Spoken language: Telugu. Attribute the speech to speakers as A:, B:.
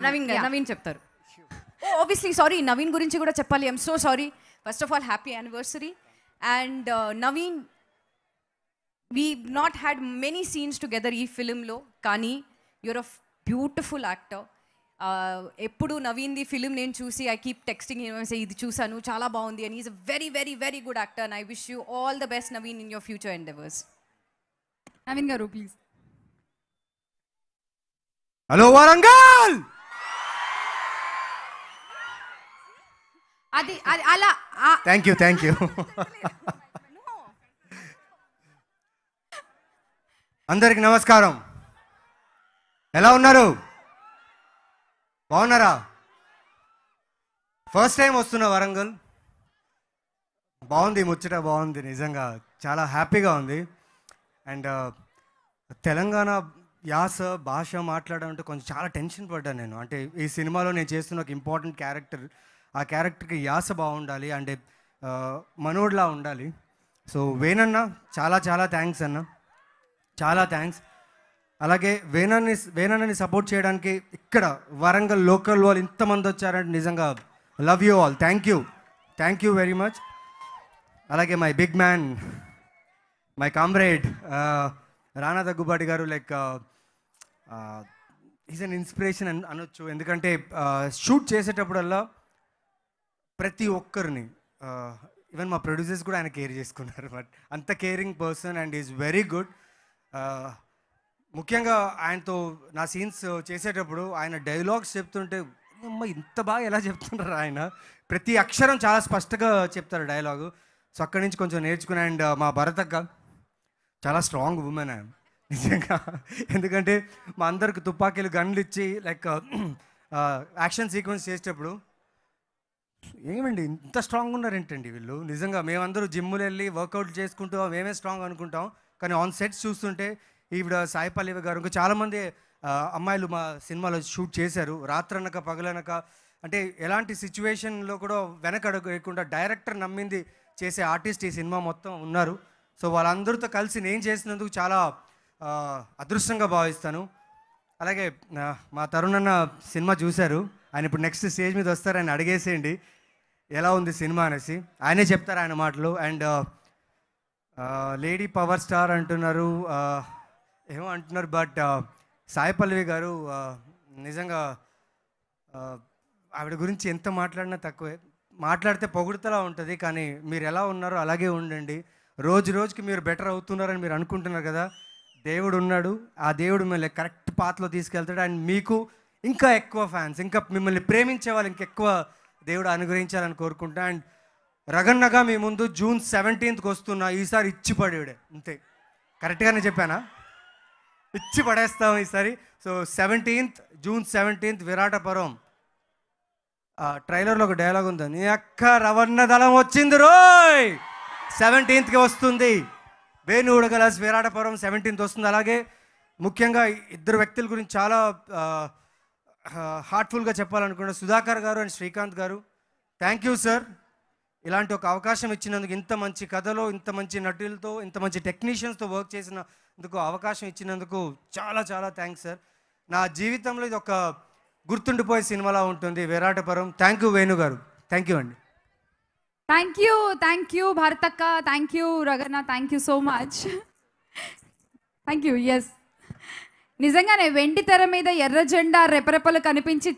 A: నవీన్ గారు నవీన్ చెప్తారు ఆబ్వియస్లీ సారీ నవీన్ గురించి కూడా చెప్పాలి I'm so sorry first of all happy anniversary and Naveen we not had many scenes together ఈ ఫిలింలో కానీ యూర్ అ బ్యూటిఫుల్ యాక్టర్ ఎప్పుడు నవీన్ది ఫిలిం నేను చూసి ఐ కీప్ టెక్స్టింగ్ ఇది చూసాను చాలా బాగుంది and is a very very very good actor and I wish you all the best Naveen in your future endeavours
B: Naveen గారు ప్లీజ్
C: హలో వరంగల్
B: అది అది అలా ఆ-
C: థ్యాంక్ యూ థ్యాంక్ యూ అందరికి నమస్కారం ఎలా ఉన్నారు బాగున్నారా ఫస్ట్ టైం వస్తున్న వరంగల్ బాగుంది ముచ్చట బాగుంది నిజంగా చాలా హ్యాపీగా ఉంది అండ్ తెలంగాణ యాస భాష మాట్లాడడం అంటే కొంచెం చాలా టెన్షన్ పడ్డాను నేను అంటే ఈ సినిమాలో నేను చేస్తున్న ఒక ఇంపార్టెంట్ క్యారెక్టర్ ఆ క్యారెక్టర్కి యాస బాగుండాలి అంటే ఆ, మనోడ్లా ఉండాలి సో వేనన్న చాలా చాలా థ్యాంక్స్ అన్న చాలా థ్యాంక్స్ అలాగే వేనాన్ని వేనన్నని సపోర్ట్ చేయడానికి ఇక్కడ వరంగల్ లోకల్ వాళ్ళు ఇంతమంది వచ్చారంటే నిజంగా love you all thank you thank you very much అలాగే my big man my comrade Rana Daggubati గారు లైక్ ఈజ్ అన్ ఇన్స్పిరేషన్ అని అనొచ్చు ఎందుకంటే షూట్ చేసేటప్పుడల్లా ప్రతి ఒక్కరిని ఈవెన్ మా ప్రొడ్యూసర్స్ కూడా ఆయన కేర్ చేసుకున్నారు బట్ అంత caring person and is very good ముఖ్యంగా ఆయనతో నా సీన్స్ చేసేటప్పుడు ఆయన డైలాగ్స్ చెప్తుంటే అమ్మ ఇంత బాగా ఎలా చెప్తున్నారు ఆయన ప్రతి అక్షరం చాలా స్పష్టంగా చెప్తారు డైలాగు సో అక్కడి నుంచి కొంచెం నేర్చుకుని అండ్ మా భరతక్క చాలా స్ట్రాంగ్ ఉమెన్ ఆయన నిజంగా ఎందుకంటే మా అందరికి తుపాకీలు గన్లు ఇచ్చి లైక్ యాక్షన్ సీక్వెన్స్ చేసేటప్పుడు ఏమండి ఇంత స్ట్రాంగ్ ఉన్నారేంటండి వీళ్ళు నిజంగా మేమందరూ జిమ్ములు వెళ్ళి వర్కౌట్ చేసుకుంటూ మేమే స్ట్రాంగ్ అనుకుంటాం కానీ ఆన్ సెట్స్ చూస్తుంటే ఈవిడ సాయి పల్లవి గారు ఇంకా చాలామంది ఆ, అమ్మాయిలు మా సినిమాలో షూట్ చేశారు రాత్రనక పగలనక అంటే ఎలాంటి సిచ్యువేషన్లో కూడా వెనకడుగు వేయకుండా డైరెక్టర్ నమ్మింది చేసే ఆర్టిస్ట్ ఈ సినిమా మొత్తం ఉన్నారు సో వాళ్ళందరితో కలిసి నేను చేసినందుకు చాలా ఆ, అదృష్టంగా భావిస్తాను అలాగే ఆ, మా తరుణ్ అన్న సినిమా చూశారు ఆయన ఇప్పుడు నెక్స్ట్ స్టేజ్ మీద వస్తారు ఆయన అడిగేసేయండి ఎలా ఉంది సినిమా అనేసి ఆయనే చెప్తారు ఆయన మాటలు అండ్ లేడీ పవర్ స్టార్ అంటున్నారు ఆ, ఏమో అంటున్నారు బట్ సాయి పల్లవి గారు ఆ, నిజంగా ఆ, ఆవిడ గురించి ఎంత మాట్లాడినా తక్కువే మాట్లాడితే పొగుడుతలా ఉంటుంది కానీ మీరు ఎలా ఉన్నారో అలాగే ఉండండి రోజు రోజుకి మీరు బెటర్ అవుతున్నారని మీరు అనుకుంటున్నారు కదా దేవుడు ఉన్నాడు ఆ దేవుడు మిమ్మల్ని కరెక్ట్ పాత్రలో తీసుకెళ్తాడు అండ్ మీకు ఇంకా ఎక్కువ ఫ్యాన్స్ ఇంకా మిమ్మల్ని ప్రేమించే వాళ్ళు ఇంకెక్కువ దేవుడు అనుగ్రహించాలని కోరుకుంటా అండ్ రగన్నగా మీ ముందు జూన్ సెవెంటీన్త్కి వస్తున్నా ఈసారి ఇచ్చి పడేవిడే అంతే కరెక్ట్గానే చెప్పానా ఇచ్చి పడేస్తాం ఈసారి so seventeenth June seventeenth Viratapuram ఆ ట్రైలర్లో ఒక డైలాగ్ ఉంది నీ అక్క రవణ దళం వచ్చింది రోయ్ సెవెంటీన్త్కి వస్తుంది వేణు ఉడగలస్ విరాటపురం సెవెంటీన్త్ వస్తుంది అలాగే ముఖ్యంగా ఇద్దరు వ్యక్తుల గురించి చాలా హార్ట్ఫుల్గా చెప్పాలనుకున్న సుధాకర్ గారు అండ్ శ్రీకాంత్ గారు థ్యాంక్ యూ సార్ ఇలాంటి ఒక అవకాశం ఇచ్చినందుకు ఇంత మంచి కథలో ఇంత మంచి నటులతో ఇంత మంచి టెక్నీషియన్స్తో వర్క్ చేసినందుకు అవకాశం ఇచ్చినందుకు చాలా చాలా థ్యాంక్స్ సార్ నా జీవితంలో ఇది ఒక గుర్తుండిపోయే సినిమాలా ఉంటుంది విరాటపురం థ్యాంక్ యూ వేణు గారు థ్యాంక్ యూ అండి
B: థ్యాంక్ యూ థ్యాంక్ యూ భారతక్క థ్యాంక్ యూ రగన్న thank you so much thank you yes నిజంగానే వెండి తెర మీద ఎర్ర జెండా రెపరెపలు కనిపించి